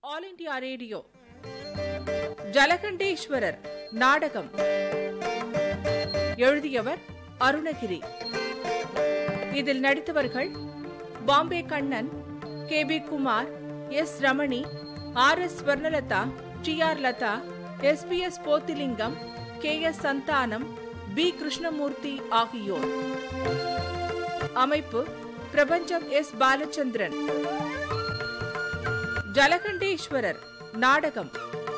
All India radio Jalakandeswarar நாடகம் எழுதியவர் அருணகிரி இதில் நடித்தவர்கள் Bombay Kannan K P Kumar S Ramani R S Swarnalatha T R Latha S P S Pothilingam K S Santhanam P Krishnamurthy ஆகியோர் அமைப்பு பிரபஞ்சம் எஸ் பாலச்சந்திரன் ஜலகண்டேஸ்வரர் நாடகம்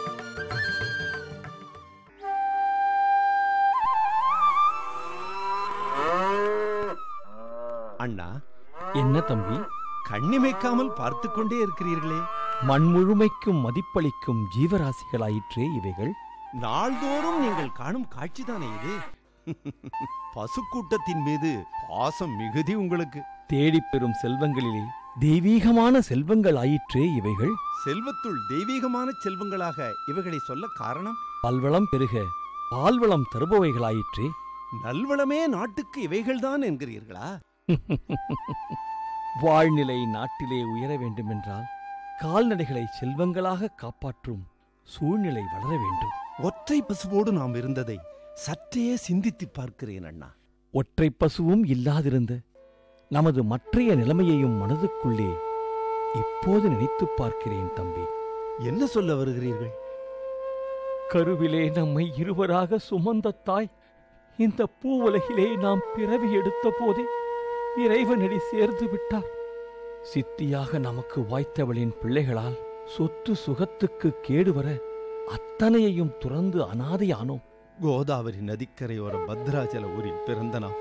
அண்ணா என்ன தம்பி கண்ணிமைக்காமல் பார்த்து கொண்டே இருக்கிறீர்களே மண் முழுமைக்கும் மதிப்பளிக்கும் ஜீவராசிகளாயிற்றே இவைகள் நாள்தோறும் நீங்கள் காணும் காட்சிதானே இது பசுக்கூட்டத்தின் மீது பாசம் மிகுதி உங்களுக்கு தேடிப் பெறும் செல்வங்களிலே தெய்வீகமான செல்வங்கள் ஆயிற்றே இவைகள் செல்வத்துள் தெய்வீகமான செல்வங்களாக இவைகளை சொல்ல காரணம் பல்வளம் பெருக பால்வளம் தருபவைகளாயிற்றே நல்வளமே நாட்டுக்கு இவைகள்தான் என்கிறீர்களா வாழ்நிலை நாட்டிலே உயர வேண்டுமென்றால் கால்நடைகளை செல்வங்களாக காப்பாற்றும் சூழ்நிலை வளர வேண்டும் ஒற்றை பசுவோடு நாம் இருந்ததை சற்றே சிந்தித்து பார்க்கிறேன் அண்ணா ஒற்றை பசுவும் இல்லாதிருந்த நமது மற்றைய நிலைமையையும் மனதுக்குள்ளே இப்போது நினைத்துப் பார்க்கிறேன் தம்பி என்ன சொல்ல வருகிறீர்கள் கருவிலே நம்மை இருவராக சுமந்த தாய் இந்த பூவுலகிலே நாம் பிறவி எடுத்த போதே இறைவனடி சேர்ந்து விட்டார் சித்தியாக நமக்கு வாய்த்தவளின் பிள்ளைகளால் சொத்து சுகத்துக்கு கேடு வர அத்தனையையும் துறந்து அனாதையானோம் கோதாவரி நதிக்கரையோர பத்ராஜல ஊரில் பிறந்த நாம்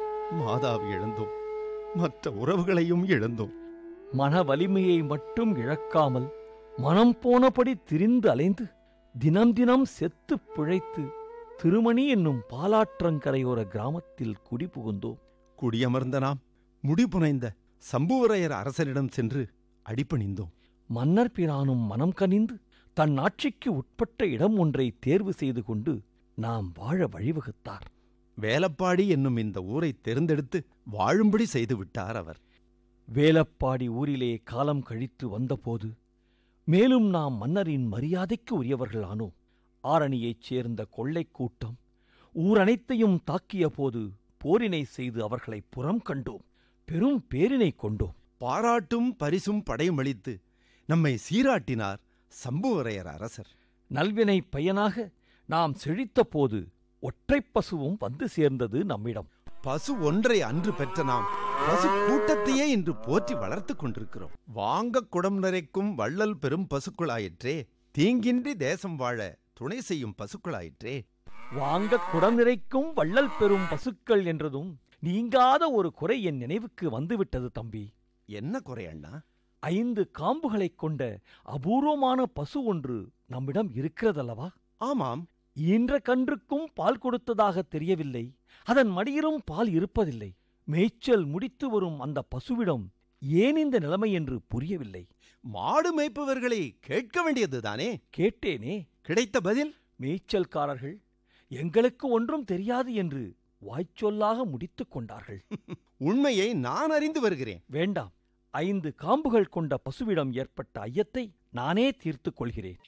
மாதாவை இழந்தோம் மற்ற உறவுகளையும் இழந்தோம் மன வலிமையை மட்டும் இழக்காமல் மனம் போனபடி திரிந்து அலைந்து தினம் தினம் செத்துப் பிழைத்து திருமணி என்னும் பாலாற்றங்கரையோர கிராமத்தில் குடிபுகுந்தோம் குடியமர்ந்த நாம் முடிபுனைந்த சம்புவரையர் அரசரிடம் சென்று அடிபணிந்தோம் மன்னர் பிரானும் மனம் கனிந்து தன் ஆட்சிக்கு உட்பட்ட இடம் ஒன்றை தேர்வு செய்து கொண்டு நாம் வாழ வழிவகுத்தார் வேலப்பாடி என்னும் இந்த ஊரை தேர்ந்தெடுத்து வாழும்படி செய்து விட்டார் அவர் வேலப்பாடி ஊரிலே காலம் கழித்து வந்தபோது மேலும் நாம் மன்னரின் மரியாதைக்கு உரியவர்களானோம் ஆரணியைச் சேர்ந்த கொள்ளைக் கூட்டம் ஊரனைத்தையும் தாக்கிய போது போரினை செய்து அவர்களை புறம் கண்டோம் பெரும் பேரினை கொண்டோம் பாராட்டும் பரிசும் படையுமளித்து நம்மை சீராட்டினார் சம்புவரையர் அரசர் நல்வினை பயனாக நாம் செழித்தபோது ஒற்றைப் பசுவும் வந்து சேர்ந்தது நம்மிடம் பசு ஒன்றை அன்று பெற்ற நாம் பசு கூட்டத்தையே இன்று போற்றி வளர்த்துக் கொண்டிருக்கிறோம் வாங்க குடம் நிறைக்கும் வள்ளல் பெரும் பசுக்களாயிற்றே தீங்கின்றி தேசம் வாழ துணை செய்யும் பசுக்களாயிற்றே வாங்க குடம் நிறைக்கும் வள்ளல் பெறும் பசுக்கள் என்றதும் நீங்காத ஒரு குறை என் நினைவுக்கு வந்துவிட்டது தம்பி என்ன குறை அண்ணா ஐந்து காம்புகளைக் கொண்ட அபூர்வமான பசு ஒன்று நம்மிடம் இருக்கிறதல்லவா ஆமாம் ஈன்ற கன்றுக்கும் பால் கொடுத்ததாக தெரியவில்லை அதன் மடியிலும் பால் இருப்பதில்லை மேய்ச்சல் முடித்து வரும் அந்த பசுவிடம் ஏன் இந்த நிலைமை என்று புரியவில்லை மாடு மேய்ப்பவர்களை கேட்க வேண்டியதுதானே கேட்டேனே கிடைத்த பதில் மேய்ச்சல்காரர்கள் எங்களுக்கு ஒன்றும் தெரியாது என்று வாய்ச்சொல்லாக முடித்துக் கொண்டார்கள் உண்மையை நான் அறிந்து வருகிறேன் வேண்டாம் ஐந்து காம்புகள் கொண்ட பசுவிடம் ஏற்பட்ட ஐயத்தை நானே தீர்த்துக் கொள்கிறேன்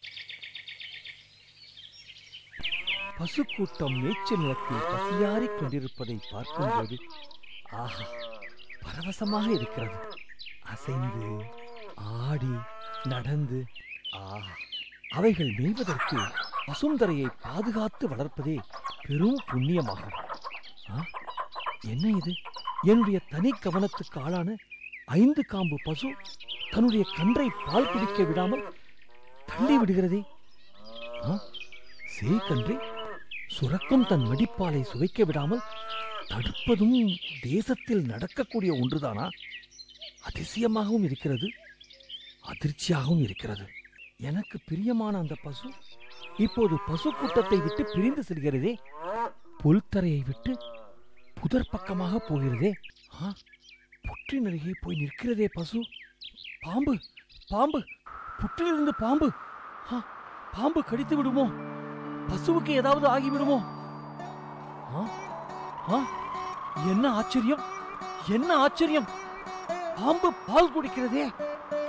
பசுக்கூட்டம் மேய்ச்சல் நிலத்தில் பசியாறிக் கொண்டிருப்பதை பார்க்கும்போது ஆஹா பரவசமாக இருக்கிறது அசைந்து ஆடி நடந்து ஆஹா அவைகள் மேய்வதற்கு பசுந்தரையை பாதுகாத்து வளர்ப்பதே பெரும் புண்ணியமாகும் ஆ, என்ன இது என்னுடைய தனி கவனத்துக்கு ஆளான ஐந்து காம்பு பசு தன்னுடைய கன்றை பால் குடிக்க விடாமல் தள்ளி விடுகிறதே ஆ, சேய்கன்றை சுரக்கும் தன் மடிப்பாலை சுவைக்க விடாமல் தடுப்பதும் தேசத்தில் நடக்கக்கூடிய ஒன்றுதானா அதிசயமாகவும் இருக்கிறது அதிர்ச்சியாகவும் இருக்கிறது எனக்கு பிரியமான அந்த பசு இப்போது பசு கூட்டத்தை விட்டு பிரிந்து செல்கிறதே புல்தரையை விட்டு புதர் பக்கமாக போகிறதே ஆ, புற்றின் அருகே போய் நிற்கிறதே பசு பாம்பு பாம்பு புற்றிலிருந்து பாம்பு ஆ, பாம்பு கடித்து விடுமோ பசுவுக்கு ஏதாவது ஆகிவிடுமோ ஆ, ஆ, என்ன ஆச்சரியம் என்ன ஆச்சரியம் பாம்பு பால் குடிக்கிறதே பசு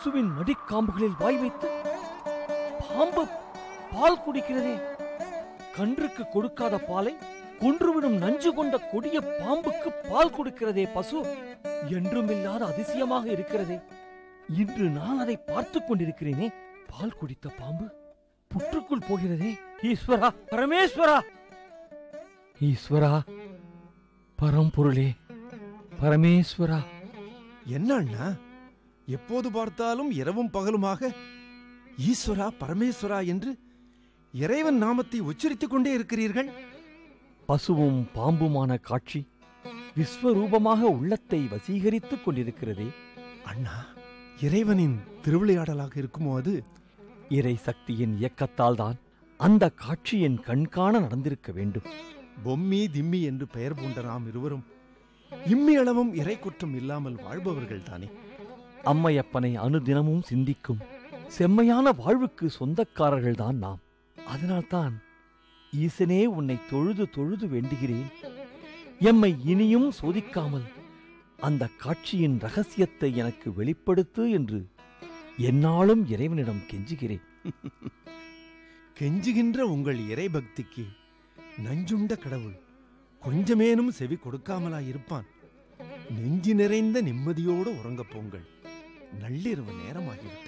பசுவின் மடிக்காம்புகளில் வாய் வைத்து பாம்பு பால் குடிக்கிறதே கன்றுக்கு கொடுக்காத பாலை கொன்றுவிடும் நஞ்சு கொண்ட கொடிய பாம்புக்கு பால் கொடுக்கிறதே பசு என்றுமில்லாத அதிசயமாக இருக்கிறதே இன்று நான் அதை பார்த்துக் கொண்டிருக்கிறேனே பால் குடித்த பாம்பு புற்றுக்குள் போகிறதே ஈஸ்வரா பரமேஸ்வரா ஈஸ்வரா பரம்பொருளே பரமேஸ்வரா என்ன அண்ணா எப்போது பார்த்தாலும் இரவும் பகலுமாக ஈஸ்வரா பரமேஸ்வரா என்று இறைவன் நாமத்தை உச்சரித்துக் கொண்டே இருக்கிறீர்கள் பசுவும் பாம்புமான காட்சி விஸ்வரூபமாக உள்ளத்தை வசீகரித்துக் கொண்டிருக்கிறதே அண்ணா இறைவனின் திருவிளையாடலாக இருக்குமோ அது இறை சக்தியின் இயக்கத்தால் தான் அந்த காட்சி என் கண்காண நடந்திருக்க வேண்டும் பொம்மி திம்மி என்று பெயர் பூண்ட நாம் இருவரும் இம்மி அளவும் இறை குற்றம் இல்லாமல் வாழ்பவர்கள் தானே அம்மையப்பனை அனுதினமும் சிந்திக்கும் செம்மையான வாழ்வுக்கு சொந்தக்காரர்கள்தான் நாம் அதனால்தான் ஈசனே உன்னை தொழுது தொழுது வேண்டுகிறேன் எம்மை இனியும் சோதிக்காமல் அந்த காட்சியின் ரகசியத்தை எனக்கு வெளிப்படுத்து என்று என்னாலும் இறைவனிடம் கெஞ்சுகிறேன் கெஞ்சுகின்ற உங்கள் இறை பக்திக்கு நஞ்சுண்ட கடவுள் கொஞ்சமேனும் செவி கொடுக்காமலா இருப்பான் நெஞ்சு நிறைந்த நிம்மதியோடு உறங்கப் போங்கள் நள்ளிரவு நேரமாகிவிட்டது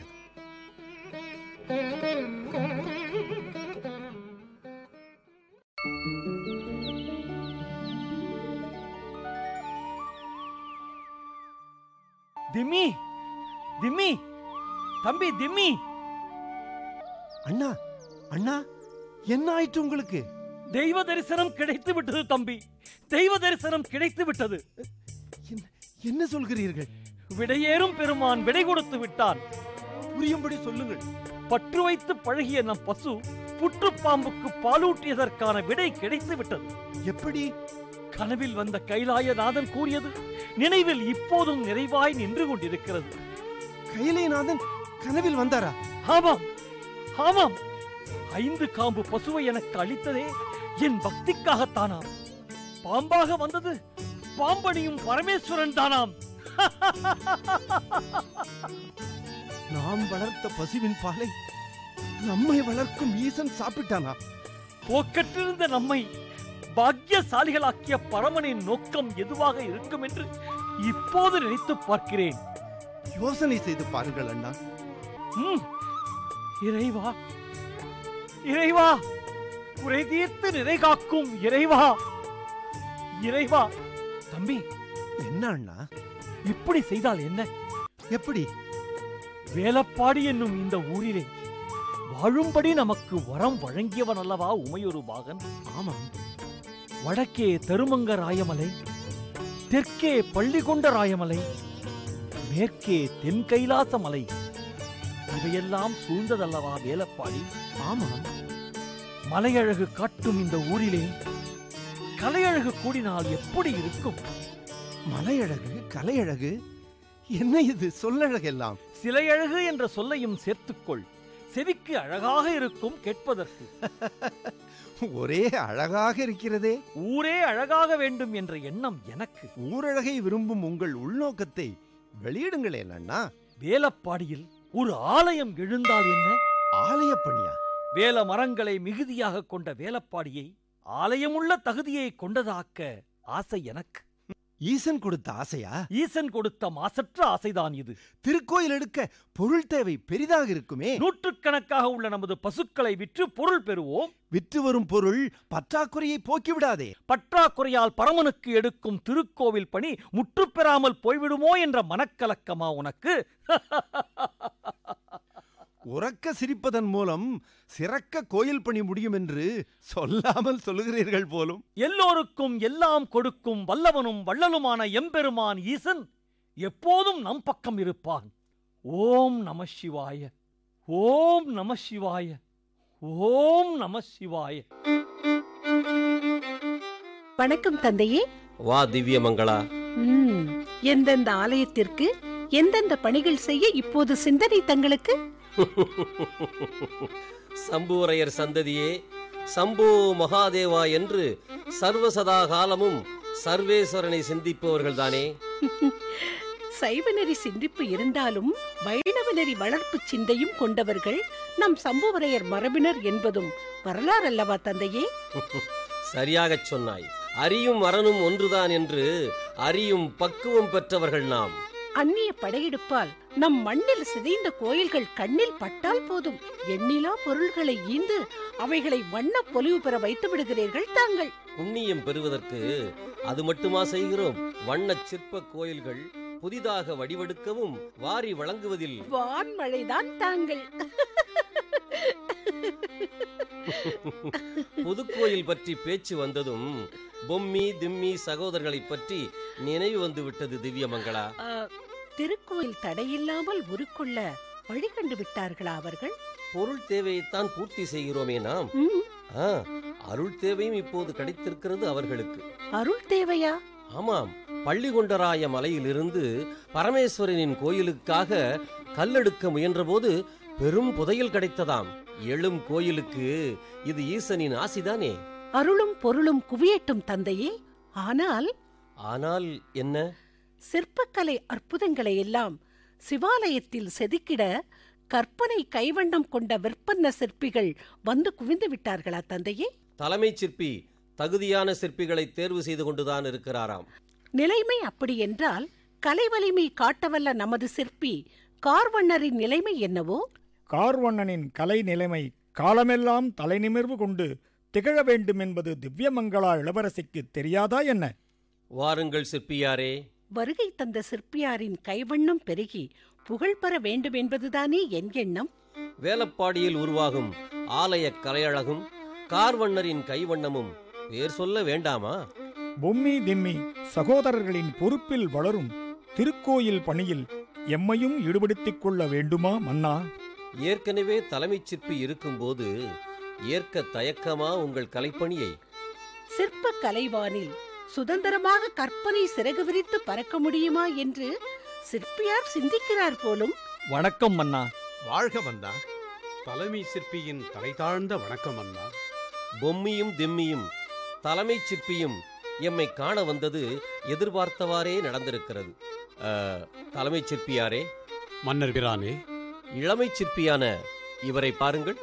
திம்மி திம்மி தம்பி திம்மி அண்ணா அண்ணா என்ன ஆயிற்று உங்களுக்கு தெய்வ தரிசனம் கிடைத்து விட்டது தம்பி தெய்வ தரிசனம் கிடைத்து விட்டது என்ன- என்ன சொல்கிறீர்கள் விடையேறும் பெருமான் விடை கொடுத்து விட்டான் புரியும்படி சொல்லுங்கள் பற்று வைத்து பழகிய நம் பசு புற்றுப்பாம்புக்கு பாலூட்டியதற்கான விடை கிடைத்து விட்டது எப்படி கனவில் வந்த கைலாயநாதன் கூறியது நினைவில் இப்போதும் நிறைவாய் நின்று கொண்டிருக்கிறது கைலைநாதன் கனவில் வந்தாரா ஆமாம் ஆமாம் ஐந்து காம்பு பசுவை எனக்கு அளித்ததே என் பக்திக்காகத்தானாம் பாம்பாக வந்தது பாம்பணியும் பரமேஸ்வரன் தானாம் நாம் வளர்த்த பசுவின் பாலை நம்மை வளர்க்கும் ஈசன் சாப்பிட்டானா போக்கற்றிருந்த நம்மை பாக்கியசாலிகளாக்கிய பரமனின் நோக்கம் எதுவாக இருக்கும் என்று இப்போது நினைத்துப் பார்க்கிறேன் யோசனை செய்து பாருங்கள் அண்ணா ம், இறைவா இறைவா குறை தீர்த்து நிறை காக்கும் இறைவா இறைவா தம்பி என்ன அண்ணா இப்படி செய்தால் என்ன எப்படி வேலப்பாடி என்னும் இந்த ஊரிலே வாழும்படி நமக்கு வரம் வழங்கியவன் அல்லவா உமையொரு பாகன் ஆமாம் வடக்கே தருமங்க ராயமலை தெற்கே பள்ளிகொண்ட ராயமலை மேற்கே தென் கைலாச மலை இவையெல்லாம் சூழ்ந்ததல்லவா வேலப்பாடி ஆமாம் மலையழகு காட்டும் இந்த ஊரிலே கலையழகு கூடினால் எப்படி இருக்கும் மலையழகு கலையழகு என்ன இது சொல்லழகெல்லாம் சிலையழகு என்ற சொல்லையும் சேர்த்துக்கொள் செவிக்கு அழகாக இருக்கும் கேட்பதற்கு ஒரே அழகாக இருக்கிறதே ஊரே அழகாக வேண்டும் என்ற எண்ணம் எனக்கு ஊரழகை விரும்பும் உங்கள் உள்நோக்கத்தை வெளியிடுங்களேன் அண்ணா வேலப்பாடியில் ஒரு ஆலயம் எழுந்தால் என்ன ஆலயப்பணியா வேல மரங்களை மிகுதியாக கொண்ட வேலப்பாடியை ஆலயமுள்ள தகுதியை கொண்டதாக்க ஆசை எனக்கு ஈசன் கொடுத்த ஆசையா ஈசன் கொடுத்த மாசற்ற ஆசைதான் இது திருக்கோயில் எடுக்க பொருள் தேவை பெரிதாக இருக்குமே நூற்றுக்கணக்காக உள்ள நமது பசுக்களை விற்று பொருள் பெறுவோம் விற்று வரும் பொருள் பற்றாக்குறையை போக்கிவிடாதே பற்றாக்குறையால் பரமனுக்கு எடுக்கும் திருக்கோவில் பணி முற்றுப் பெறாமல் போய்விடுமோ என்ற மனக்கலக்கமா உனக்கு உறக்க சிரிப்பதன் மூலம் சிறக்க கோயில் பணி முடியும் என்று சொல்லாமல் சொல்லுகிறீர்கள் போலும் எல்லோருக்கும் எல்லாம் கொடுக்கும் வல்லவனும் வள்ளலுமான எம்பெருமான் ஈசன் எப்போதும் நம் பக்கம் இருப்பான் ஓம் நம சிவாய ஓம் நம சிவாய ஓம் நம சிவாய வணக்கம் தந்தையே வா திவ்யமங்களா ம், எந்தெந்த ஆலயத்திற்கு எந்தெந்த பணிகள் செய்ய இப்போது சிந்தனை தங்களுக்கு சம்புவரையர் சந்ததியே சம்போ மகாதேவா என்று சர்வசதா காலமும் சர்வேஸ்வரனை சிந்திப்பவர்கள்தானே சைவநெறி சிந்திப்பு இருந்தாலும் வைணவநெறி வளர்ப்பு சிந்தையும் கொண்டவர்கள் நம் சம்புவரையர் மரபினர் என்பதும் வரலாறு அல்லவா தந்தையே சரியாகச் சொன்னாய் அறியும் அரணும் ஒன்றுதான் என்று அறியும் பக்குவம் பெற்றவர்கள் நாம் அந்நிய படையெடுப்பால் நம் மண்ணில் சிதைந்த கோயில்கள் கண்ணில் பட்டால் போதும் எண்ணிலா பொருள்களை ஈந்து அவைகளை வண்ண பொலிவு பெற வைத்து விடுகிறீர்கள் தாங்கள் புண்ணியம் பெறுவதற்கு அது மட்டுமா செய்கிறோம் வண்ணச் சிற்ப கோயில்கள் புதிதாக வடிவெடுக்கவும் வாரி வழங்குவதில் வான்மழைதான் தாங்கள் புதுக்கோயில் பற்றி பேச்சு வந்ததும் பொம்மி திம்மி சகோதரர்களைப் பற்றி நினைவு வந்து விட்டது திவ்யமங்களா ஆ, திருக்கோயில் தடையில்லாமல் உருக்கொள்ள வழி கண்டு விட்டார்களா அவர்கள் பொருள் தேவையைத்தான் பூர்த்தி செய்கிறோமே நாம் ம், ஆ, அருள் தேவையும் இப்போது கிடைத்திருக்கிறது அவர்களுக்கு அருள் தேவையா ஆமாம் பள்ளிகொண்டராய மலையிலிருந்து பரமேஸ்வரனின் கோயிலுக்காக கல்லெடுக்க முயன்றபோது பெரும் புதையல் கிடைத்ததாம் எழும் கோயிலுக்கு இது ஈசனின் ஆசிதானே அருளும் பொருளும் குவியட்டும் தந்தையே ஆனால் ஆனால் என்ன சிற்பக்கலை அற்புதங்களை எல்லாம் சிவாலயத்தில் செதுக்கிட கற்பனை கைவண்ணம் கொண்ட விற்பன்ன சிற்பிகள் வந்து குவிந்து விட்டார்களா தந்தையே தலைமைச் சிற்பி தகுதியான சிற்பிகளை தேர்வு செய்து கொண்டுதான் இருக்கிறாராம் நிலைமை அப்படி என்றால் கலை வலிமை காட்டவல்ல நமது சிற்பி கார்வண்ணரின் நிலைமை என்னவோ கார்வண்ணனின் கலை நிலைமை காலமெல்லாம் தலைநிமிர்வு கொண்டு திகழ வேண்டும் என்பது திவ்யமங்களா இளவரசிக்கு தெரியாதா என்ன வாருங்கள் சிற்பியாரே வருகை தந்த சிற்பியாரின் கைவண்ணம் பெருகி புகழ் பெற வேண்டும் என்பதுதானே என் எண்ணம் வேலப்பாடியில் உருவாகும் ஆலய கலையழகும் கார்வண்ணரின் கைவண்ணமும் பேர் சொல்ல வேண்டாமா பொம்மி திம்மி சகோதரர்களின் பொறுப்பில் வளரும் திருக்கோயில் பணியில் எம்மையும் ஈடுபடுத்திக் கொள்ள வேண்டுமா மன்னா ஏற்கனவே தலைமைச் சிற்பி இருக்கும்போது ஏற்க தயக்கமா உங்கள் கலைப்பணியை சிற்ப கலைவானில் சுதந்திரமாக கற்பனை சிறகு விரித்து பறக்க முடியுமா என்று சிற்பியார் சிந்திக்கிறார் போலும் வணக்கம் மன்னா வாழ்க வந்தா தலைமை சிற்பியின் தலைதாழ்ந்த வணக்கம் அண்ணா பொம்மியும் திம்மியும் தலைமைச் சிற்பியும் எம்மை காண வந்தது எதிர்பார்த்தவாறே நடந்திருக்கிறது ஆ, தலைமைச் சிற்பியாரே மன்னர் பிரானே இளமைச் சிற்பியான இவரை பாருங்கள்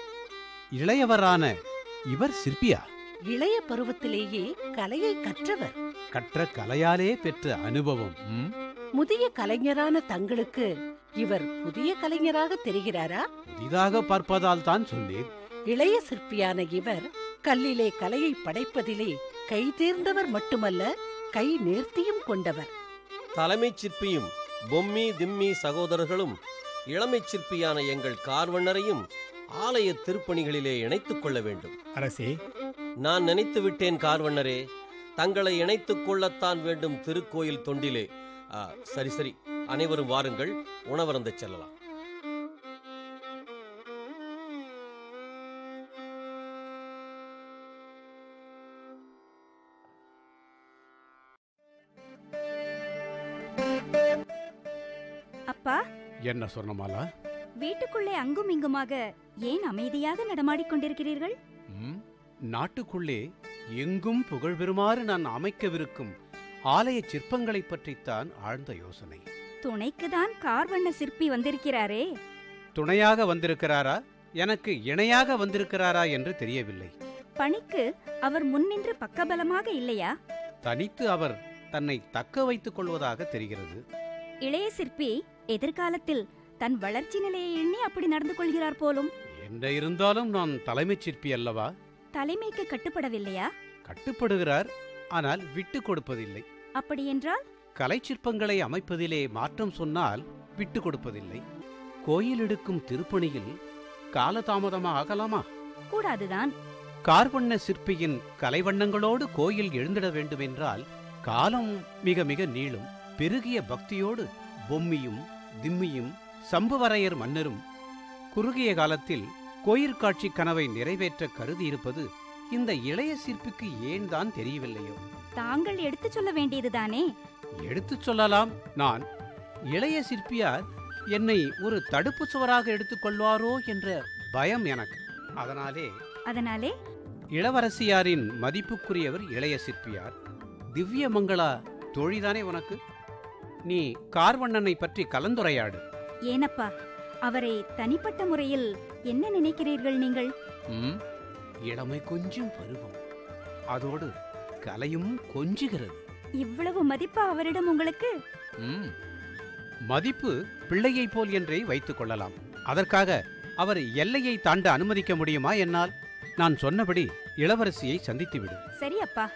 இளையவரான இவர் சிற்பியா இளைய பருவத்திலேயே கலையை கற்றவர் கற்ற கலையாலே பெற்ற அனுபவம் ம்? முதிய கலைஞரான தங்களுக்கு இவர் புதிய கலைஞராக தெரிகிறாரா புதிதாக பார்ப்பதால் தான் சொன்னேன் இளைய சிற்பியான இவர் கல்லிலே கலையை படைப்பதிலே கை தேர்ந்தவர் மட்டுமல்ல கை நேர்த்தியும் கொண்டவர் தலைமைச் சிற்பியும் பொம்மி திம்மி சகோதரர்களும் இளமைச் சிற்பியான எங்கள் கார்வண்ணரையும் ஆலய திருப்பணிகளிலே இணைத்துக் கொள்ள வேண்டும் அரசே நான் நினைத்து விட்டேன் கார்வண்ணரே தங்களை இணைத்துக் கொள்ளத்தான் வேண்டும் திருக்கோயில் தொண்டிலே ஆ, சரி சரி அனைவரும் வாருங்கள் உணவருந்தச் செல்லலாம் அப்பா என்ன சொன்னமாலா வீட்டுக்குள்ளே அங்கும் இங்குமாக ஏன் அமைதியாக நடமாடிக் கொண்டிருக்கிறீர்கள் ம்? நாட்டுக்குள்ளே எங்கும் புகழ் பெறுமாறு நான் அமைக்கவிருக்கும் ஆலய சிற்பங்களைப் பற்றித்தான் ஆழ்ந்த யோசனை துணைக்குதான் கார்வண்ண சிற்பி வந்திருக்கிறாரே துணையாக வந்திருக்கிறாரா எனக்கு இணையாக வந்திருக்கிறாரா என்று தெரியவில்லை பணிக்கு அவர் முன்னின்று பக்கபலமாக இல்லையா தனித்து அவர் தன்னை தக்க வைத்துக் கொள்வதாக தெரிகிறது இளைய சிற்பி எதிர்காலத்தில் தன் வளர்ச்சி நிலையை எண்ணி அப்படி நடந்து கொள்கிறார் போலும் என்ன இருந்தாலும் நான் தலைமைச் சிற்பி அல்லவா தலைமைக்கு கட்டுப்படவில்லையா கட்டுப்படுகிறார் ஆனால் விட்டு கொடுப்பதில்லை அப்படியென்றால் கலைச்சிற்பங்களை அமைப்பதிலே மாற்றம் சொன்னால் விட்டு கொடுப்பதில்லை கோயில் எடுக்கும் திருப்பணியில் காலதாமதமாக ஆகலாமா கூடாதுதான் கார்வண்ண சிற்பியின் கலைவண்ணங்களோடு கோயில் எழுந்திட வேண்டுமென்றால் காலம் மிக மிக நீளும் பெருகிய பக்தியோடு பொம்மியும் திம்மியும் சம்புவரையர் மன்னரும் குறுகிய காலத்தில் கோயிற்காட்சி கனவை நிறைவேற்ற கருதியிருப்பது இந்த இளைய சிற்பிக்கு ஏன் தான் தெரியவில்லையோ தாங்கள் எடுத்துச் சொல்ல வேண்டியதுதானே எடுத்துச் சொல்லலாம் நான் இளைய சிற்பியார் என்னை ஒரு தடுப்பு சுவராக எடுத்துக்கொள்வாரோ என்ற பயம் எனக்கு அதனாலே அதனாலே நீ கார்வண்ணனை பற்றி கலந்துரையாடு ஏனப்பா அவரை தனிப்பட்ட முறையில் என்ன நினைக்கிறீர்கள் நீங்கள் ம், இளமை கொஞ்சம் பருவம் அதோடு கலையும் கொஞ்சுகிறது இவ்வளவு மதிப்பா அவரிடம் உங்களுக்கு ம். மதிப்பு பிள்ளையைப் போல் என்றே வைத்துக் கொள்ளலாம் அதற்காக அவர் எல்லையை தாண்ட அனுமதிக்க முடியுமா என்னால் நான் சொன்னபடி இளவரசியை சந்தித்துவிடு சரி அப்பா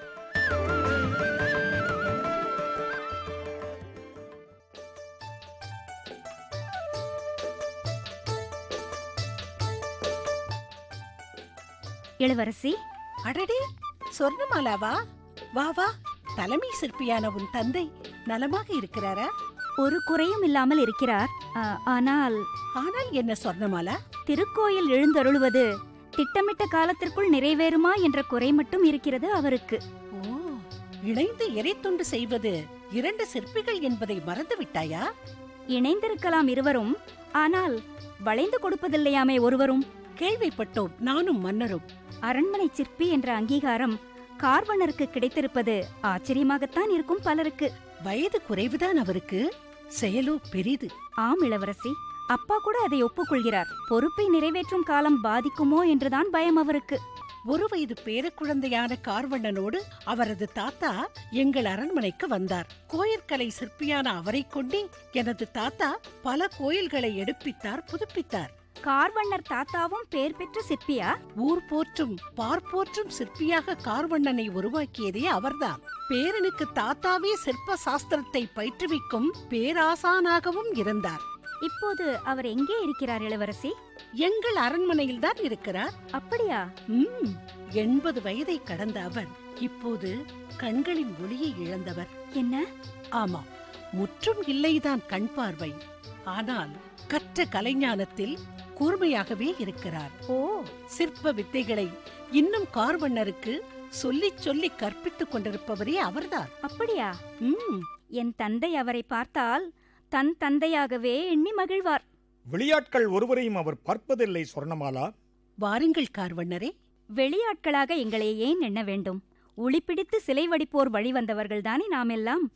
இளவரசி அடடே சொர்ணமாலாவா வா வா தலைமை சிற்பியான உன் தந்தை நலமாக இருக்கிறாரா ஒரு குறையும் இல்லாமல் இருக்கிறார் ஆ, ஆனால் ஆனால் என்ன சொர்ணமாலா திருக்கோயில் எழுந்தருளுவது திட்டமிட்ட காலத்திற்குள் நிறைவேறுமா என்ற குறை மட்டும் இருக்கிறது அவருக்கு ஓ இணைந்து இறைத்தொண்டு செய்வது இரண்டு சிற்பிகள் என்பதை மறந்து விட்டாயா இணைந்திருக்கலாம் இருவரும் ஆனால் வளைந்து கொடுப்பதில்லையாமே ஒருவரும் கேள்விப்பட்டோம் நானும் மன்னரும் அரண்மனை சிற்பி என்ற அங்கீகாரம் கார்வனருக்கு கிடைத்திருப்பது ஆச்சரியமாகத்தான் இருக்கும் பலருக்கு வயது குறைவுதான் அவருக்கு செயலோ பெரிது ஆம் இளவரசி அப்பா கூட அதை ஒப்புக்கொள்கிறார் பொறுப்பை நிறைவேற்றும் காலம் பாதிக்குமோ என்றுதான் பயம் அவருக்கு ஒரு வயது பேரக்குழந்தையான கார்வண்ணனோடு அவரது தாத்தா எங்கள் அரண்மனைக்கு வந்தார் கோயிற்கலை சிற்பியான அவரைக் கொண்டே எனது தாத்தா பல கோயில்களை எடுப்பித்தார் புதுப்பித்தார் கார்வண்ணர் தாத்தாவும் பேர் பெற்ற சிற்பியா ஊர் போற்றும் பார்ப்போற்றும் சிற்பியாக கார்வண்ணனை உருவாக்கியதே அவர்தான் பேரனுக்கு தாத்தாவே சிற்ப சாஸ்திரத்தை பயிற்றுவிக்கும் பேராசானாகவும் இருந்தார் இப்போது அவர் எங்கே இருக்கிறார் இளவரசி எங்கள் அரண்மனையில்தான் இருக்கிறார் அப்படியா ம் எண்பது வயதை கடந்த அவர் இப்போது கண்களின் ஒளியை இழந்தவர் என்ன ஆமாம் முற்றும் இல்லைதான் கண் பார்வை ஆனால் கற்ற கலைஞானத்தில் கூர்மையாகவே இருக்கிறார் ஓ சிற்ப வித்தைகளை இன்னும் கார்வண்ணருக்கு சொல்லிச் சொல்லி கற்பித்துக் கொண்டிருப்பவரே அவர்தான் அப்படியா ம் என் தந்தை அவரை பார்த்தால் தன் தந்தையாகவே எண்ணி மகிழ்வார் வெளியாட்கள் ஒருவரையும் அவர் பார்ப்பதில்லை சொர்ணமாலா வாருங்கள் கார்வண்ணரே வெளியாட்களாக எங்களை ஏன் எண்ண வேண்டும் உளிப்பிடித்து சிலை வடிப்போர் வழி வந்தவர்கள்தானே நாமெல்லாம்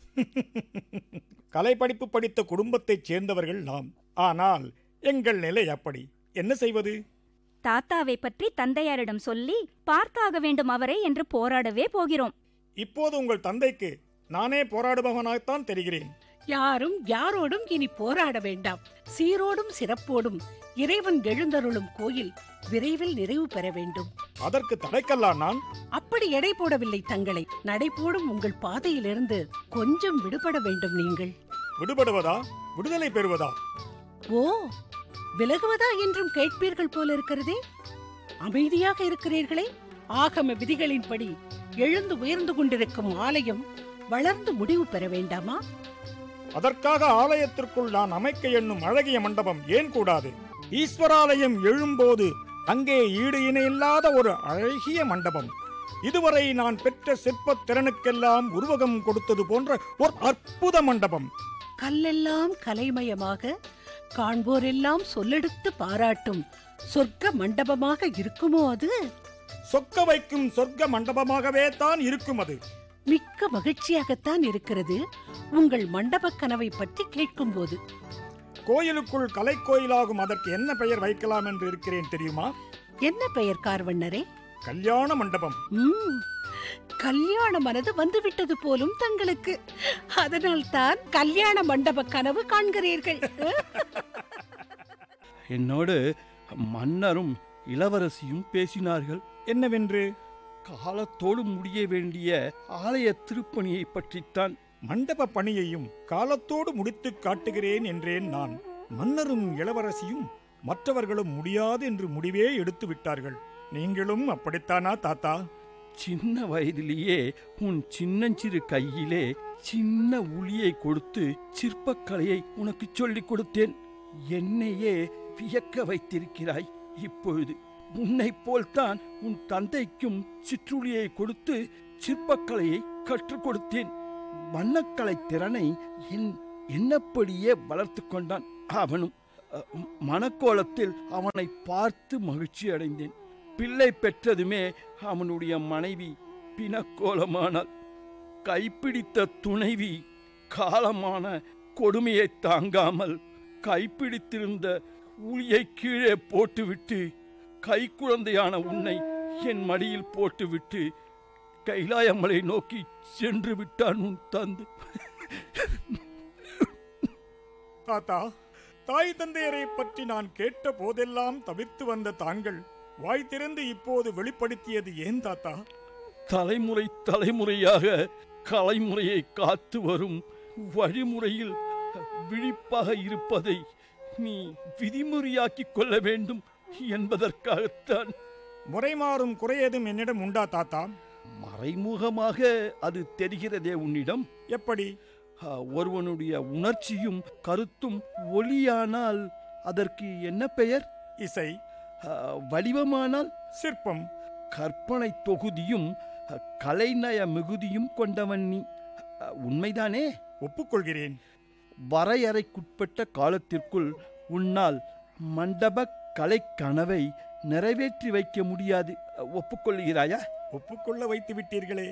கலை படிப்பு படித்த குடும்பத்தைச் சேர்ந்தவர்கள் நாம் ஆனால் எங்கள் நிலை அப்படி என்ன செய்வது தாத்தாவை பற்றி தந்தையாரிடம் சொல்லி பார்த்தாக வேண்டும் அவரை என்று போராடவே போகிறோம் இப்போது உங்கள் தந்தைக்கு நானே போராடுபவனாகத்தான் தெரிகிறேன் யாரும் யாரோடும் இனி போராட வேண்டாம் சீரோடும் சிறப்போடும் இறைவன் எழுந்தருளும் கோயில் விரைவில் நிறைவு பெற வேண்டும் அதற்கு தடைக்கல்லா நான் அப்படி எடை போடவில்லை தங்களை நடைபோடும் உங்கள் பாதையிலிருந்து கொஞ்சம் விடுபட வேண்டும் நீங்கள் விடுபடுவதா விடுதலை பெறுவதா ஓ விலகுவதா என்றும் கேட்பீர்கள் போல இருக்கிறதே அமைதியாக இருக்கிறீர்களே ஆகம விதிகளின்படி எழுந்து உயர்ந்து கொண்டிருக்கும் ஆலயம் வளர்ந்து முடிவு பெற வேண்டாமா அதற்காக ஆலயத்திற்குள் நான் அமைக்க எண்ணும் அழகிய மண்டபம் ஏன் கூடாது ஈஸ்வராலயம் எழும்போது அங்கே ஈடு இணையில்லாத ஒரு அழகிய மண்டபம் இதுவரை நான் பெற்ற சிற்பத் திறனுக்கெல்லாம் உருவகம் கொடுத்தது போன்ற ஒரு அற்புத மண்டபம் கல்லெல்லாம் கலைமயமாக காண்போரெல்லாம் சொல்லெடுத்து பாராட்டும் சொர்க்க மண்டபமாக இருக்குமோ அது சொக்க வைக்கும் சொர்க்க மண்டபமாகவே தான் இருக்கும் அது மிக்க மகிழ்ச்சியாகத்தான் இருக்கிறது உங்கள் மண்டபக் கனவை பற்றி கேட்கும்போது கோயிலுக்குள் கலைக்கோயிலாகும் அதற்கு என்ன பெயர் வைக்கலாம் என்று இருக்கிறேன் தெரியுமா என்ன பெயர் கார்வண்ணரே கல்யாண மண்டபம் ம், கல்யாண மனது வந்துவிட்டது போலும் தங்களுக்கு அதனால் தான் கல்யாண மண்டப கனவு காண்கிறீர்கள் என்னோடு மன்னரும் இளவரசியும் பேசினார்கள் என்னவென்று காலத்தோடு முடிய வேண்டிய ஆலய திருப்பணியை பற்றித்தான் மண்டப பணியையும் காலத்தோடு முடித்துக் காட்டுகிறேன் என்றேன் நான் மன்னரும் இளவரசியும் மற்றவர்களும் முடியாது என்று முடிவே எடுத்து விட்டார்கள் நீங்களும் அப்படித்தானா தாத்தா சின்ன வயதிலேயே உன் சின்னஞ்சிறு கையிலே சின்ன உளியை கொடுத்து சிற்பக்கலையை உனக்கு சொல்லிக் கொடுத்தேன் என்னையே வியக்க வைத்திருக்கிறாய் இப்பொழுது உன்னைப் போல்தான் உன் தந்தைக்கும் சிற்றுளியை கொடுத்து சிற்பக்கலையை கற்றுக் கொடுத்தேன் வண்ணக்கலை திறனை என் என்னப்படியே வளர்த்து கொண்டான் அவனும் அ, மணக்கோலத்தில் அவனை பார்த்து மகிழ்ச்சி அடைந்தேன் பிள்ளை பெற்றதுமே அவனுடைய மனைவி பிணக்கோலமானாள் கைப்பிடித்த துணைவி காலமான கொடுமையை தாங்காமல் கைப்பிடித்திருந்த உளியை கீழே போட்டுவிட்டு கைக்குழந்தையான உன்னை என் மடியில் போட்டுவிட்டு கைலாயமலை நோக்கி சென்று விட்டான் உன் தந்தை தாத்தா தாய் தந்தையரை பற்றி நான் கேட்ட போதெல்லாம் தவிர்த்து வந்த தாங்கள் வாய் திறந்து இப்போது வெளிப்படுத்தியது ஏன் தாத்தா தலைமுறை தலைமுறையாக கலைமுறையை காத்து வரும் வழிமுறையில் விழிப்பாக இருப்பதை நீ விதிமுறையாக்கிக் கொள்ள வேண்டும் என்பதற்காகத்தான் முறைமாறும் குறையதும் என்னிடம் உண்டா தாத்தா மறைமுகமாக அது தெரிகிறதே உன்னிடம் எப்படி ஆ, ஒருவனுடைய உணர்ச்சியும் கருத்தும் ஒளியானால் அதற்கு என்ன பெயர் இசை ஆ, வடிவமானால் சிற்பம் கற்பனை தொகுதியும் அ, கலைநய மிகுதியும் கொண்டவன் நீ அ, உண்மைதானே ஒப்புக்கொள்கிறேன் வரையறைக்குட்பட்ட காலத்திற்குள் உன்னால் மண்டப கலை கனவை நிறைவேற்றி வைக்க முடியாது அ, ஒப்புக்கொள்கிறாயா ஒப்புக்கொள்ள வைத்து விட்டீர்களே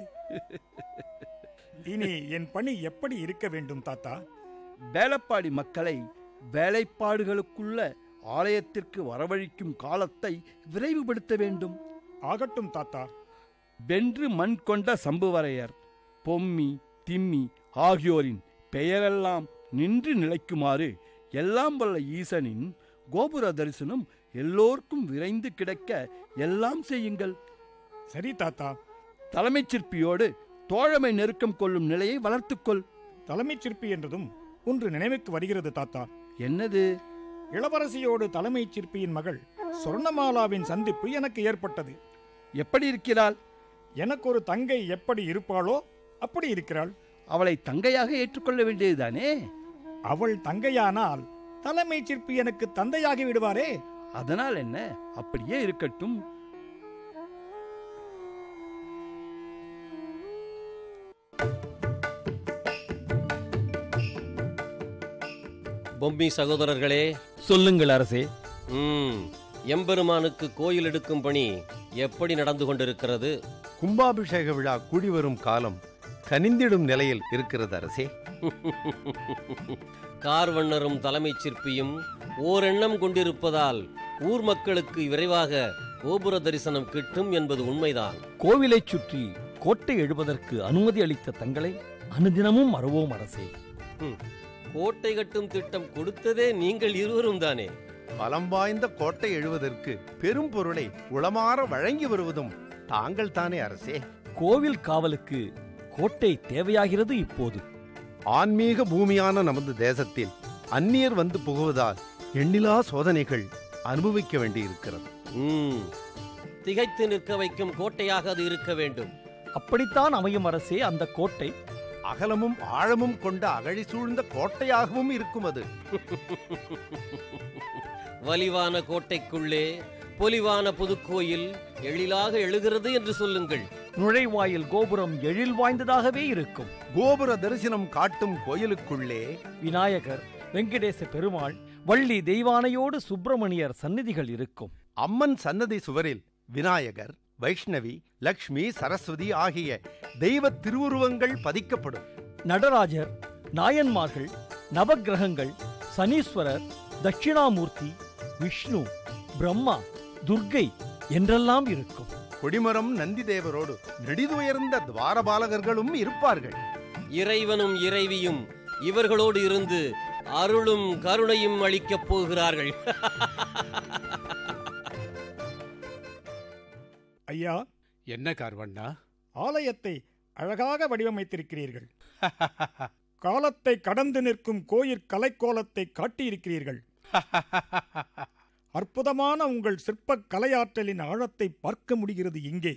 இனி என் பணி எப்படி இருக்க வேண்டும் தாத்தா வேலப்பாடி மக்களை வேலைப்பாடுகளுக்குள்ள ஆலயத்திற்கு வரவழைக்கும் காலத்தை விரைவுபடுத்த வேண்டும் ஆகட்டும் தாத்தா வென்று மண் கொண்ட சம்புவரையர் பொம்மி திம்மி ஆகியோரின் பெயரெல்லாம் நின்று நிலைக்குமாறு எல்லாம் வல்ல ஈசனின் கோபுர தரிசனம் எல்லோர்க்கும் விரைந்து கிடைக்க எல்லாம் செய்யுங்கள் சரி தாத்தா தலைமைச் சிற்பியோடு தோழமை நெருக்கம் கொள்ளும் நிலையை வளர்த்துக்கொள் தலைமைச் சிற்பி என்றதும் ஒன்று நினைவுக்கு வருகிறது தாத்தா என்னது இளவரசியோடு தலைமைச் சிற்பியின் மகள் சொர்ணமாலாவின் சந்திப்பு எனக்கு ஏற்பட்டது எப்படி இருக்கிறாள் எனக்கு ஒரு தங்கை எப்படி இருப்பாளோ அப்படி இருக்கிறாள் அவளை தங்கையாக ஏற்றுக்கொள்ள வேண்டியதுதானே அவள் தங்கையானால் தலைமைச் சிற்பி எனக்கு தந்தையாகி விடுவாரே அதனால் என்ன அப்படியே இருக்கட்டும் பொம்மி சகோதரர்களே சொல்லுங்கள் அரசே ம் எம்பெருமானுக்கு கோயில் எடுக்கும் பணி எப்படி நடந்து கொண்டிருக்கிறது கும்பாபிஷேக விழா கூடி வரும் காலம் கனிந்திடும் நிலையில் இருக்கிறது அரசே கார்வண்ணரும் தலைமைச் சிற்பியும் ஓரெண்ணம் கொண்டிருப்பதால் ஊர் மக்களுக்கு விரைவாக கோபுர தரிசனம் கிட்டும் என்பது உண்மைதான் கோவிலைச் சுற்றி கோட்டை எழுவதற்கு அனுமதி அளித்த தங்களை அனுதினமும் மறவோம் அரசே கோட்டை கட்டும் திட்டம் கொடுத்ததே நீங்கள் இருவரும் தானே பலம் வாய்ந்த கோட்டை எழுவதற்கு பெரும் பொருளை உளமாற வழங்கி வருவதும் தாங்கள் தானே அரசே கோவில் காவலுக்கு கோட்டை தேவையாகிறது இப்போது ஆன்மீக பூமியான நமது தேசத்தில் அந்நியர் வந்து புகுவதால் எண்ணிலா சோதனைகள் அனுபவிக்க வேண்டியிருக்கிறது ம் திகைத்து நிற்க வைக்கும் கோட்டையாக அது இருக்க வேண்டும் அப்படித்தான் அமையும் அரசே அந்த கோட்டை அகலமும் ஆழமும் கொண்ட அகழி சூழ்ந்த கோட்டையாகவும் இருக்கும் அது வலிவான கோட்டைக்குள்ளே பொலிவான புதுக்கோயில் எழிலாக எழுகிறது என்று சொல்லுங்கள் நுழைவாயில் கோபுரம் எழில் வாய்ந்ததாகவே இருக்கும் கோபுர தரிசனம் காட்டும் கோயிலுக்குள்ளே விநாயகர் வெங்கடேச பெருமாள் வள்ளி தெய்வானையோடு சுப்பிரமணியர் சந்நிதிகள் இருக்கும் அம்மன் சன்னதி சுவரில் விநாயகர் வைஷ்ணவி லக்ஷ்மி சரஸ்வதி ஆகிய தெய்வ திருவுருவங்கள் பதிக்கப்படும் நடராஜர் நாயன்மார்கள் நவக்கிரகங்கள் சனீஸ்வரர் தட்சிணாமூர்த்தி விஷ்ணு பிரம்மா துர்க்கை என்றெல்லாம் இருக்கும் கொடிமரம் நந்தி தேவரோடு நெடிதுயர்ந்த துவாரபாலகர்களும் இருப்பார்கள் இறைவனும் இறைவியும் இவர்களோடு இருந்து அருளும் கருணையும் அளிக்கப் போகிறார்கள் ஐயா என்ன கார்வண்ணா ஆலயத்தை அழகாக வடிவமைத்திருக்கிறீர்கள் காலத்தை கடந்து நிற்கும் கோயிற் கலைக்கோலத்தை காட்டியிருக்கிறீர்கள் அற்புதமான உங்கள் சிற்ப கலையாற்றலின் ஆழத்தை பார்க்க முடிகிறது இங்கே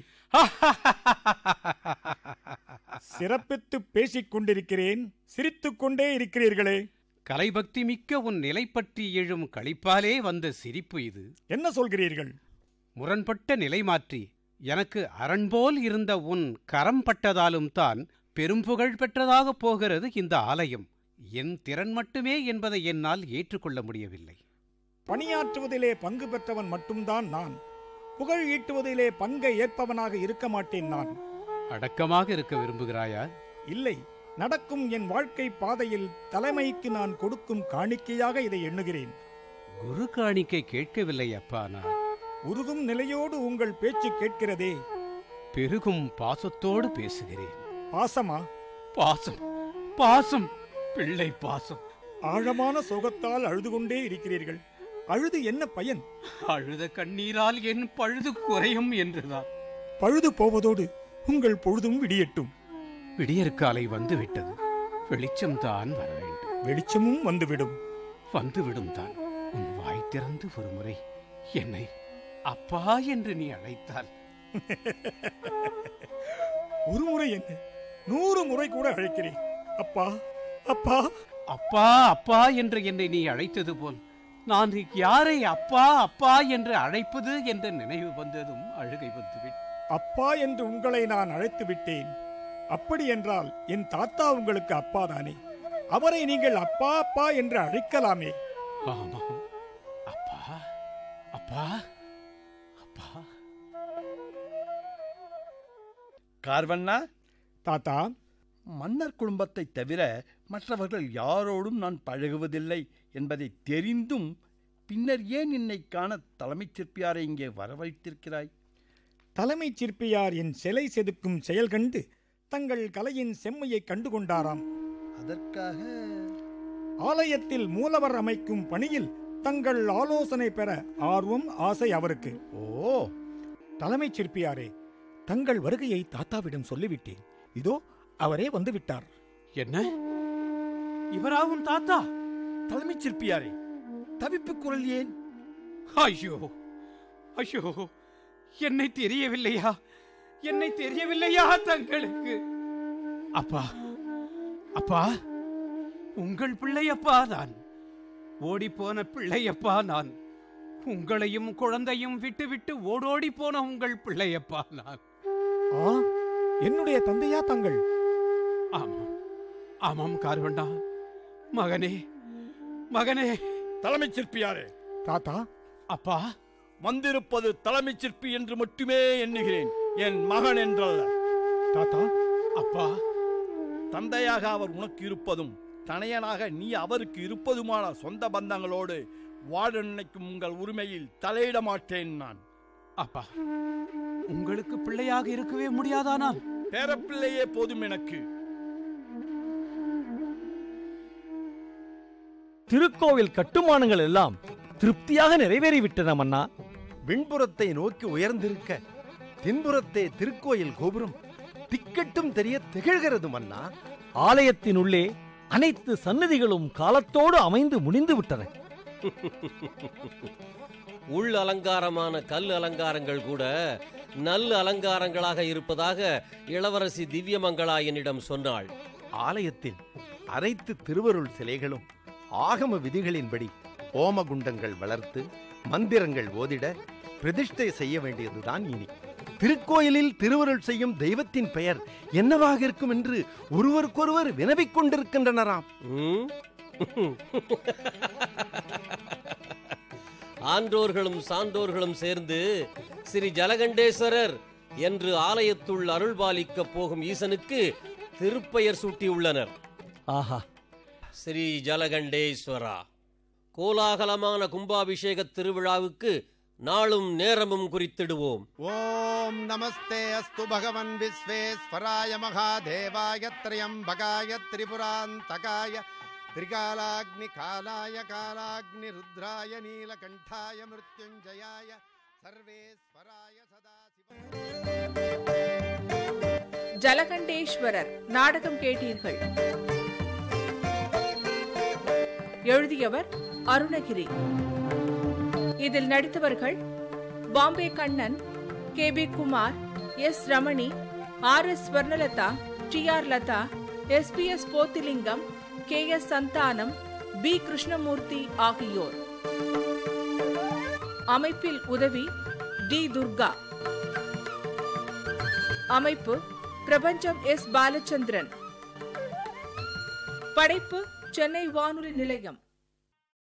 சிறப்பித்து பேசிக் கொண்டிருக்கிறேன் சிரித்துக் கொண்டே இருக்கிறீர்களே கலைபக்தி மிக்க உன் நிலை பற்றி எழும் களிப்பாலே வந்த சிரிப்பு இது என்ன சொல்கிறீர்கள் முரண்பட்ட நிலை மாற்றி எனக்கு அரண்போல் இருந்த உன் கரம் பட்டதாலும் தான் பெரும்புகழ் பெற்றதாகப் போகிறது இந்த ஆலயம் என் திறன் மட்டுமே என்பதை என்னால் ஏற்றுக்கொள்ள முடியவில்லை பணியாற்றுவதிலே பங்கு பெற்றவன் மட்டும்தான் நான் புகழ் ஈட்டுவதிலே பங்கை ஏற்பவனாக இருக்க மாட்டேன் நான் அடக்கமாக இருக்க விரும்புகிறாயா இல்லை நடக்கும் என் வாழ்க்கை பாதையில் தலைமைக்கு நான் கொடுக்கும் காணிக்கையாக இதை எண்ணுகிறேன் குரு காணிக்கை கேட்கவில்லை அப்பா நான் உருகும் நிலையோடு உங்கள் பேச்சு கேட்கிறதே பெருகும் பாசத்தோடு பேசுகிறேன் பாசமா பாசம் பாசம் பிள்ளை பாசம் ஆழமான சோகத்தால் அழுது கொண்டே இருக்கிறீர்கள் அழுது என்ன பயன் அழுத கண்ணீரால் என் பழுது குறையும் என்றுதான் பழுது போவதோடு உங்கள் பொழுதும் விடியட்டும் விடியற்காலை வந்து விட்டது வெளிச்சம்தான் வர வேண்டும் வெளிச்சமும் வந்துவிடும் வந்துவிடும் தான் உன் வாய் திறந்து ஒரு முறை என்னை அப்பா என்று நீ அழைத்தால் ஒரு முறை என்ன நூறு முறை கூட அழைக்கிறேன் அப்பா அப்பா அப்பா அப்பா என்று என்னை நீ அழைத்தது போல் நான் யாரை அப்பா அப்பா என்று அழைப்பது என்ற நினைவு வந்ததும் அழுகை வந்துவிட்டு அப்பா என்று உங்களை நான் அழைத்து விட்டேன் அப்படி என்றால் என் தாத்தா உங்களுக்கு அப்பா தானே அவரை நீங்கள் அப்பா அப்பா என்று அழைக்கலாமே ஆமாம் அப்பா அப்பா அப்பா கார்வண்ணா தாத்தா மன்னர் குடும்பத்தை தவிர மற்றவர்கள் யாரோடும் நான் பழகுவதில்லை என்பதை தெரிந்தும் பின்னர் ஏன் என்னை காண தலைமைச் சிற்பியாரை இங்கே வரவழைத்திருக்கிறாய் தலைமைச் சிற்பியார் என் சிலை செதுக்கும் செயல் கண்டு தங்கள் கலையின் செம்மையை கண்டுகொண்டாராம் அதற்காக ஆலயத்தில் மூலவர் அமைக்கும் பணியில் தங்கள் ஆலோசனை பெற ஆர்வம் ஆசை அவருக்கு ஓ தலைமைச் சிற்பியாரே தங்கள் வருகையை தாத்தாவிடம் சொல்லிவிட்டேன் இதோ அவரே வந்து விட்டார் என்ன இவராகும் தாத்தா தலைமைச் சிற்பியாரே தவிப்பு குரல் ஏன் ஐயோ ஐயோ என்னை தெரியவில்லையா என்னை தெரியவில்லையா தங்களுக்கு அப்பா அப்பா உங்கள் பிள்ளையப்பா நான் ஓடிப்போன பிள்ளையப்பா நான் உங்களையும் குழந்தையும் விட்டு விட்டு ஓடோடி போன உங்கள் பிள்ளையப்பா நான் ஆ என்னுடைய தந்தையா தங்கள் ஆமாம் ஆமாம் கார்வண்டா மகனே மகனே தலைமைச் சிற்பியாரே தாத்தா அப்பா வந்திருப்பது தலைமைச் சிற்பி என்று மட்டுமே எண்ணுகிறேன் என் மகன் என்றல்ல தாத்தா அப்பா தந்தையாக அவர் உனக்கு இருப்பதும் தனையனாக நீ அவருக்கு இருப்பதுமான சொந்த பந்தங்களோடு வாழ நினைக்கும் உங்கள் உரிமையில் தலையிட மாட்டேன் நான் அப்பா உங்களுக்கு பிள்ளையாக இருக்கவே முடியாதா நான் பேரப்பிள்ளையே போதும் எனக்கு திருக்கோவில் கட்டுமானங்கள் எல்லாம் திருப்தியாக நிறைவேறிவிட்டன மன்னா விண்புறத்தை நோக்கி உயர்ந்திருக்க தென்புறத்தே திருக்கோயில் கோபுரம் திக்கட்டும் தெரிய திகழ்கிறது மன்னா ஆலயத்தினுள்ளே அனைத்து சன்னதிகளும் காலத்தோடு அமைந்து முடிந்து விட்டன உள் அலங்காரமான கல் அலங்காரங்கள் கூட நல் அலங்காரங்களாக இருப்பதாக இளவரசி திவ்யமங்களா என்னிடம் சொன்னாள் ஆலயத்தில் அனைத்து திருவருள் சிலைகளும் ஆகம விதிகளின்படி ஓமகுண்டங்கள் வளர்த்து மந்திரங்கள் ஓதிட பிரதிஷ்டை செய்ய வேண்டியதுதான் இனி திருக்கோயிலில் திருவருள் செய்யும் தெய்வத்தின் பெயர் என்னவாக இருக்கும் என்று ஒருவருக்கொருவர் வினவிக் கொண்டிருக்கின்றனராம் ம்? ஆன்றோர்களும் சான்றோர்களும் சேர்ந்து ஸ்ரீ ஜலகண்டேஸ்வரர் என்று ஆலயத்துள் அருள்பாலிக்கப் போகும் ஈசனுக்கு திருப்பெயர் சூட்டியுள்ளனர் ஆஹா ஸ்ரீ ஜலகண்டேஸ்வரா கோலாகலமான கும்பாபிஷேக திருவிழாவுக்கு நாளும் நேரமும் குறித்திடுவோம் ஓம் நமஸ்தே அஸ்து பகவன் விஸ்வேஸ்வராய மகாதேவாய திரியம்பகாய திரிபுராந்தகாய திரிகாலாக்னி காலாய காலாக்னி ருத்ராய நீலகண்டாய மிருத்யுஞ்சயாய சர்வேஸ்வராய சதாசிவ ஜலகண்டேஸ்வரர் நாடகம் கேட்டீர்கள் எழுதியவர் அருணகிரி இதில் நடித்தவர்கள் Bombay Kannan K P Kumar S Ramani R S Swarnalatha T R Latha S P S Pothilingam K S Santhanam P Krishnamurthy ஆகியோர் அமைப்பில் உதவி டி துர்கா அமைப்பு பிரபஞ்சம் எஸ் பாலச்சந்திரன் படைப்பு சென்னை வானொலி நிலையம்